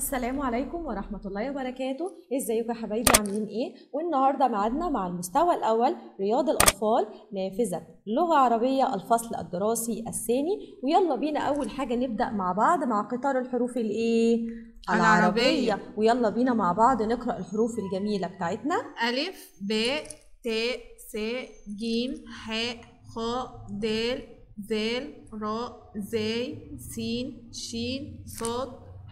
السلام عليكم ورحمة الله وبركاته ازيكم يا حبايبي عاملين ايه والنهاردة معادنا مع المستوى الأول رياض الأطفال نافذة لغة عربية الفصل الدراسي الثاني ويلا بينا أول حاجة نبدأ مع بعض مع قطار الحروف الايه العربية. ويلا بينا مع بعض نقرأ الحروف الجميلة بتاعتنا ألف ب ت س ج ح خ د ذال راء زاي سين شين صاد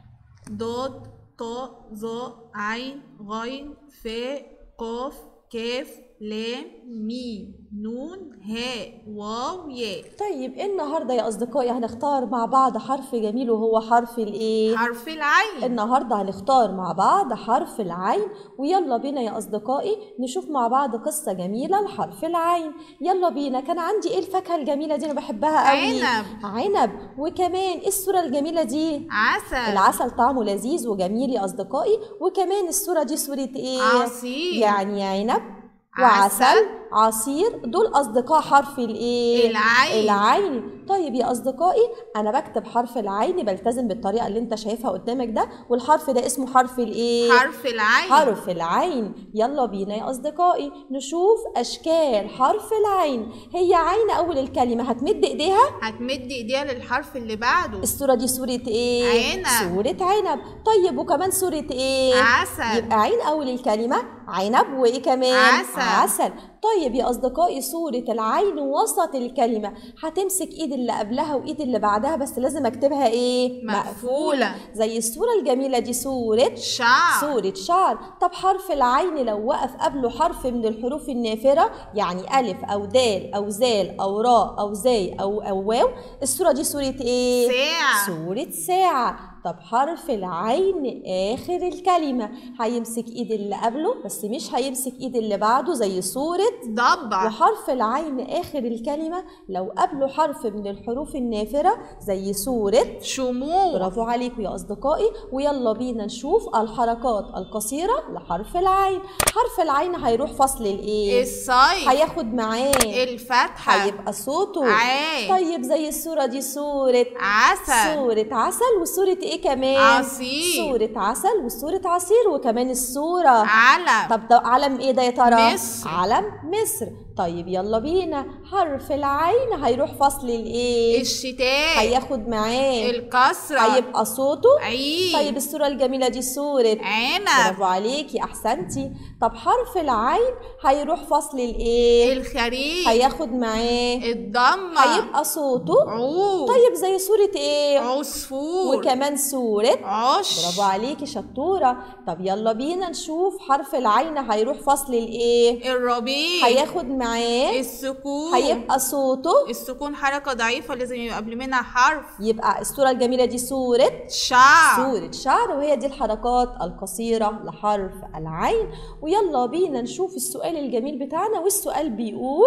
ضاد طاء ظاء عين غين فاء قاف كاف لام ميم نون هاء واو ياء طيب النهاردة يا أصدقائي هنختار مع بعض حرف جميل وهو حرف الايه حرف العين النهارده هنختار مع بعض حرف العين ويلا بينا يا اصدقائي نشوف مع بعض قصه جميله لحرف العين يلا بينا كان عندي ايه الفاكهه الجميله دي انا بحبها قوي عنب. عنب وكمان ايه الصوره الجميله دي عسل العسل طعمه لذيذ وجميل يا اصدقائي وكمان الصوره دي صوره ايه عصير. يعني عنب عسل. وعسل عصير دول اصدقاء حرف الايه العين. العين طيب يا اصدقائي انا بكتب حرف العين بلتزم بالطريقه اللي انت شايفها قدامك ده والحرف ده اسمه حرف الايه حرف العين حرف العين يلا بينا يا اصدقائي نشوف اشكال حرف العين هي عين اول الكلمه هتمد ايديها هتمد ايديها للحرف اللي بعده الصوره دي صوره ايه عنب. صوره عنب طيب وكمان صوره ايه عسل يبقى عين اول الكلمه عنب وايه كمان عسل. عسل طيب يا اصدقائي صوره العين وسط الكلمه هتمسك ايد اللي قبلها وايد اللي بعدها بس لازم اكتبها ايه مقفولة. زي الصوره الجميله دي صوره شعر صورة شعر طب حرف العين لو وقف قبله حرف من الحروف النافرة يعني ألف أو دال أو زال أو راء أو زاي أو أو واو الصورة دي صورة إيه؟ ساعة. صورة ساعة طب حرف العين آخر الكلمة هيمسك إيد اللي قبله بس مش هيمسك إيد اللي بعده زي صورة ضبع وحرف العين آخر الكلمة لو قبله حرف من الحروف النافرة زي صورة شموع برافو عليكم يا أصدقائي ويلا بينا نشوف الحركات القصيرة لحرف العين حرف العين هيروح فصل الإيه؟ الصيف هياخد معاه الفتحة هيبقى صوته عين. طيب زي الصورة دي صورة عسل صورة عسل وصورة إيه كمان؟ عصير. صورة عسل وصورة عصير وكمان الصورة علم طب ده علم ايه ده يا ترى؟ مصر. علم مصر طيب يلا بينا حرف العين هيروح فصل الايه؟ الشتاء هياخد معاه الكسرة هيبقى صوته عيد طيب الصورة الجميلة دي صورة عنب برافو عليكي احسنتي طب حرف العين هيروح فصل الايه؟ الخريف هياخد معاه الضمة هيبقى صوته عود طيب زي صورة ايه؟ عصفور وكمان صورة عش برافو عليكي شطورة طب يلا بينا نشوف حرف العين هيروح فصل الايه الربيع هياخد معاه السكون هيبقى صوته السكون حركة ضعيفة لازم يبقى قبل منها حرف يبقى الصورة الجميلة دي صورة شعر صورة شعر وهي دي الحركات القصيرة لحرف العين ويلا بينا نشوف السؤال الجميل بتاعنا والسؤال بيقول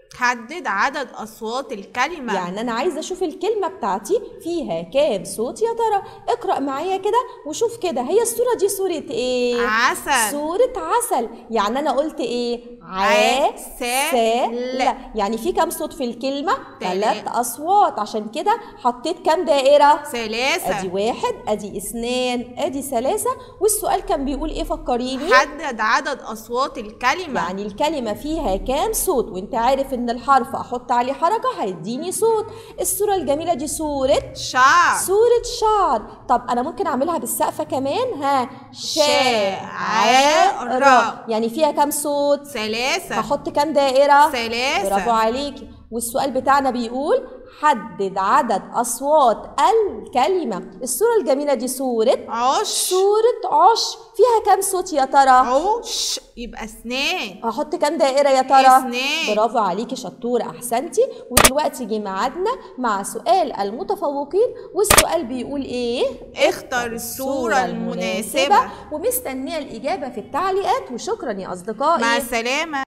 حدد عدد أصوات الكلمة يعني أنا عايزة أشوف الكلمة بتاعتي فيها كام صوت يا ترى اقرأ معايا كده وشوف كده هي الصورة دي صورة إيه؟ عسل صورة عسل يعني أنا قلت إيه؟ عسل. لا يعني في كام صوت في الكلمة؟ تلات. ثلاث أصوات عشان كده حطيت كام دائرة؟ ثلاثة ادي واحد ادي اثنان ادي ثلاثة والسؤال كان بيقول ايه فكريني حدد عدد أصوات الكلمة يعني الكلمة فيها كام صوت وانت عارف ان الحرف احط عليه حركة هيديني صوت الصورة الجميلة دي صورة شعر صورة شعر طب انا ممكن اعملها بالسقفة كمان ها شاعر. يعني فيها كام صوت ثلاثة هحط كام دائرة ثلاثة برافو عليكي والسؤال بتاعنا بيقول حدد عدد أصوات الكلمة الصورة الجميلة دي صورة عش صورة عش فيها كام صوت يا ترى؟ عش يبقى اثنين هحط كام دائرة يا ترى؟ اثنين. برافو عليكي شطورة أحسنتي ودلوقتي جه ميعادنا مع سؤال المتفوقين والسؤال بيقول إيه؟ اختر الصورة المناسبة ومستنية الإجابة في التعليقات وشكرا يا أصدقائي مع السلامة